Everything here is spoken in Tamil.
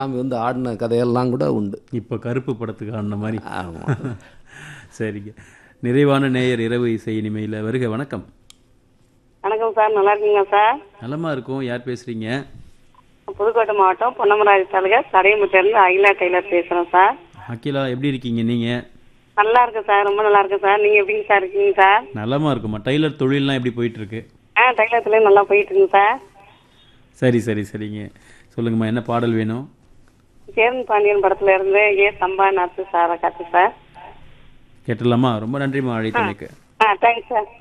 சாமி வந்து ஆடின கதையெல்லாம் கூட உண்டு இப்போ கருப்பு படத்துக்கு ஆடின மாதிரி ஆமாம் சரிங்க நிறைவான நேயர் இரவு இசை இனிமையில் வருக வணக்கம் வணக்கம் சார் நல்லா இருக்கீங்களா சார் நலமா இருக்கும் யார் பேசுறீங்க புதுக்கோட்டை மாவட்டம் பொன்னமராஜ் தாலுகா சடையமுட்டிலிருந்து அகிலா டெய்லர் பேசுறேன் சார் அகிலா எப்படி இருக்கீங்க நீங்க நல்லா இருக்கு சார் ரொம்ப நல்லா இருக்கு சார் நீங்க எப்படிங்க சார் இருக்கீங்க சார் நலமா இருக்குமா டெய்லர் தொழில்லாம் எப்படி போயிட்டு இருக்கு ஆ டைலர்ஸ்லேயும் நல்லா போயிட்டு இருக்குங்க சார் சரி சரி சரிங்க சொல்லுங்கம்மா என்ன பாடல் வேணும் சேரன் பாண்டியன் படத்துல இருந்து ஏ சம்பா நர்ஸு சாரை காத்து சார் கேட்டுடலாமா ரொம்ப நன்றிம்மா அழைத்தமைக்கு ஆ தேங்க்ஸ் சார்